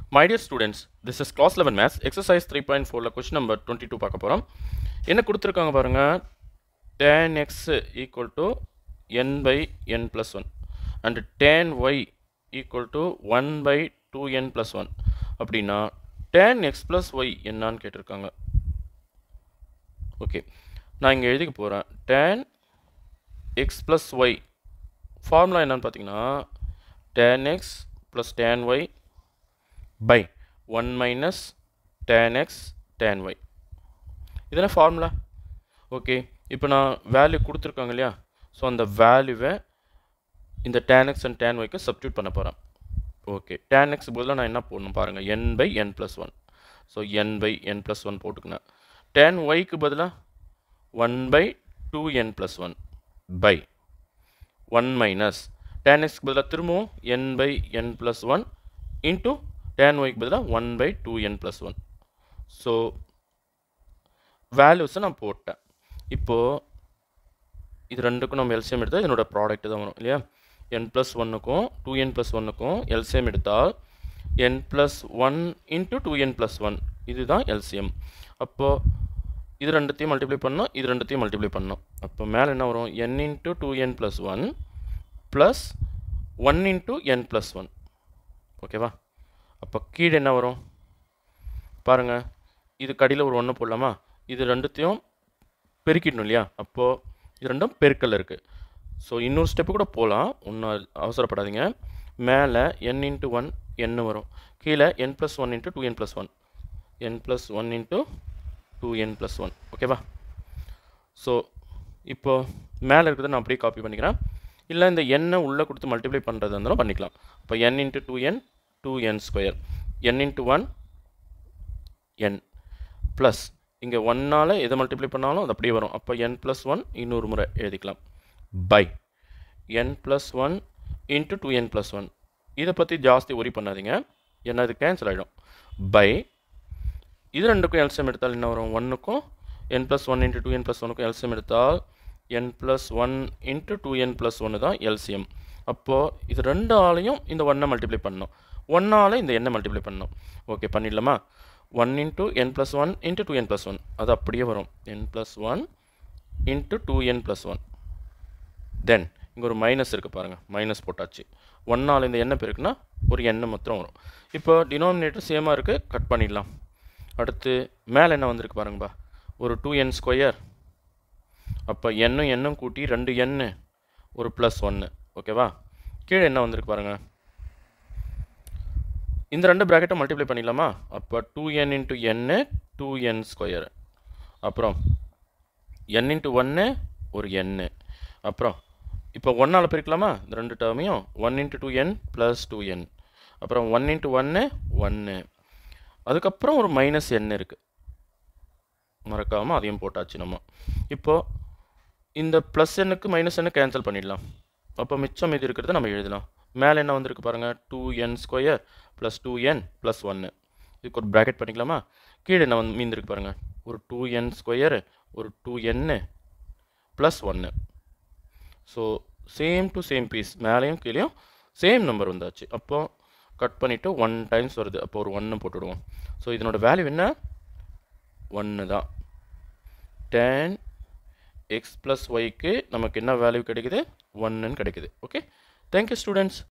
My dear students, this is class 11 maths, exercise 3.4ல question number 22 பார்க்க போகிறோம் என்ன கொடுத்துருக்காங்க பாருங்க tan x equal to n by n plus 1 and tan y equal to 1 by 2n plus 1 அப்படின்னா tan x plus y என்னன்னு கேட்டிருக்காங்க okay நான் இங்கே எழுதிக்க போகிறேன் tan x plus y formula என்னன்னு பார்த்தீங்கன்னா tan x plus tan y by 1 minus tan x tan y இதெல்லாம் ஃபார்முலா ஓகே இப்போ நான் வேல்யூ கொடுத்துருக்காங்க இல்லையா ஸோ அந்த வேல்யூவை இந்த tan x அண்ட் tan yக்கு சப்ஸ்டியூட் பண்ண போகிறேன் ஓகே tan x பதிலாக நான் என்ன போடணும் பாருங்கள் n by n plus one so n by n plus one போட்டுக்கினேன் tan yக்கு பதிலாக one by two N plus one by one minus tan x பதிலாக திரும்பவும் n by n plus one into tan yக்கு பதிலாக one by two N plus one so வேல்யூஸை நான் போட்டேன் இப்போது இது ரெண்டுக்கும் நம்ம எல்சிஎம் எடுத்தால் இதனோட ப்ராடக்ட் தான் வரும் இல்லையா என் ப்ளஸ் ஒன்னுக்கும் டூ என் ப்ளஸ் ஒன்னுக்கும் எல்சிஎம் எடுத்தால் N plus one into two N plus one இதுதான் எல்சிஎம் அப்போது இது ரெண்டுத்தையும் மல்டிப்ளை பண்ணோம் இது ரெண்டுத்தையும் மல்டிப்ளை பண்ணோம் அப்போ மேலே என்ன வரும் N into two N plus one plus one into N plus one ஓகேவா அப்போ கீழே என்ன வரும் பாருங்கள் இது கடியில் ஒரு ஒன்று போடலாமா இது ரெண்டுத்தையும் பெருக்கிடணும் இல்லையா அப்போது இது ரெண்டும் பெருக்கல் இருக்குது ஸோ இன்னொரு ஸ்டெப்பு கூட போகலாம் ஒன்றும் அவசரப்படாதீங்க மேலே என் இன்ட்டு ஒன் என்ன வரும் கீழே N plus one into two N plus one N plus one into two N plus one ஓகேவா ஸோ இப்போது மேலே இருக்கிறத நான் அப்படியே காப்பி பண்ணிக்கிறேன் இல்லை இந்த எண்ணை உள்ளே கொடுத்து மல்டிப்ளை பண்ணுறது இருந்தாலும் பண்ணிக்கலாம் இப்போ N into two N two N square N into one N plus இங்கே ஒன்னால் எதை மல்டிப்ளை பண்ணாலும் அது அப்படியே வரும் அப்போ என் ப்ளஸ் ஒன் இன்னொரு முறை எழுதிக்கலாம் by N plus one into two N plus one இதை பற்றி ஜாஸ்தி ஒரி பண்ணாதீங்க ஏன்னா இது கேன்சல் ஆகிடும் பை இது ரெண்டுக்கும் எல்சிஎம் எடுத்தால் என்ன வரும் ஒன்றுக்கும் N plus one into two N plus ஒனுக்கும் எல்சிஎம் எடுத்தால் N plus one into two N plus ஒன்று தான் எல்சிஎம் அப்போது இது ரெண்டு ஆளையும் இந்த ஒன்றை மல்டிப்ளை பண்ணணும் ஒன்றால் இந்த எண்ணை மல்டிப்ளை பண்ணணும் ஓகே பண்ணிடலாமா one into N plus one into two N plus one அது அப்படியே வரும் N plus one into two N plus one then இங்கே ஒரு மைனஸ் இருக்குது பாருங்கள் மைனஸ் போட்டாச்சு ஒன்றால் இந்த எண்ணெய் பெருக்குன்னா ஒரு எண்ணெய் மாத்திரம் வரும் இப்போ டினாமினேட்டர் சேமாக இருக்குது கட் பண்ணிடலாம் அடுத்து மேலே என்ன வந்திருக்கு பாருங்கப்பா ஒரு டூ என் ஸ்கொயர் அப்போ எண்ணும் எண்ணும் கூட்டி ரெண்டு எண்ணு ஒரு ப்ளஸ் ஒன்று ஓகேவா கீழே என்ன வந்திருக்கு பாருங்கள் இந்த ரெண்டு ப்ராக்கெட்டை மல்டிப்ளை பண்ணிடலாமா அப்போ two N into N two N square அப்புறம் என் இன்ட்டு ஒன்று ஒரு எண்ணு அப்புறம் இப்போ ஒன்றால் பிரிக்கலாமா இந்த ரெண்டு டேர்மையும் one into two N plus two N அப்புறம் ஒன் இன்ட்டு ஒன்று ஒன்று அதுக்கப்புறம் ஒரு மைனஸ் என் இருக்குது மறக்காமல் அதையும் போட்டாச்சு நம்ம இப்போது இந்த ப்ளஸ் எண்ணுக்கு மைனஸ் எண்ணு கேன்சல் பண்ணிடலாம் அப்போ மிச்சம் இது இருக்கிறத நம்ம எழுதலாம் மேலே என்ன வந்திருக்கு பாருங்கள் two N square plus two N plus ஒன்று இதுக்கு ஒரு ப்ராக்கெட் பண்ணிக்கலாமா கீழே என்ன வந்து மீந்திருக்கு பாருங்கள் ஒரு டூ என் ஸ்கொயர் ஒரு டூ என்னு ப்ளஸ் ஒன்று so same to same piece மேலேயும் கீழேயும் சேம் நம்பர் வந்தாச்சு அப்போது கட் பண்ணிவிட்டு ஒன் டைம்ஸ் வருது அப்போ ஒரு ஒன்று போட்டுவிடுவோம் ஸோ இதனோட வேல்யூ என்ன ஒன்று தான் டென் எக்ஸ் ப்ளஸ் ஒய்க்கு நமக்கு என்ன வேல்யூ கிடைக்குது ஒன்றுன்னு கிடைக்குது ஓகே தேங்க்யூ ஸ்டூடெண்ட்ஸ்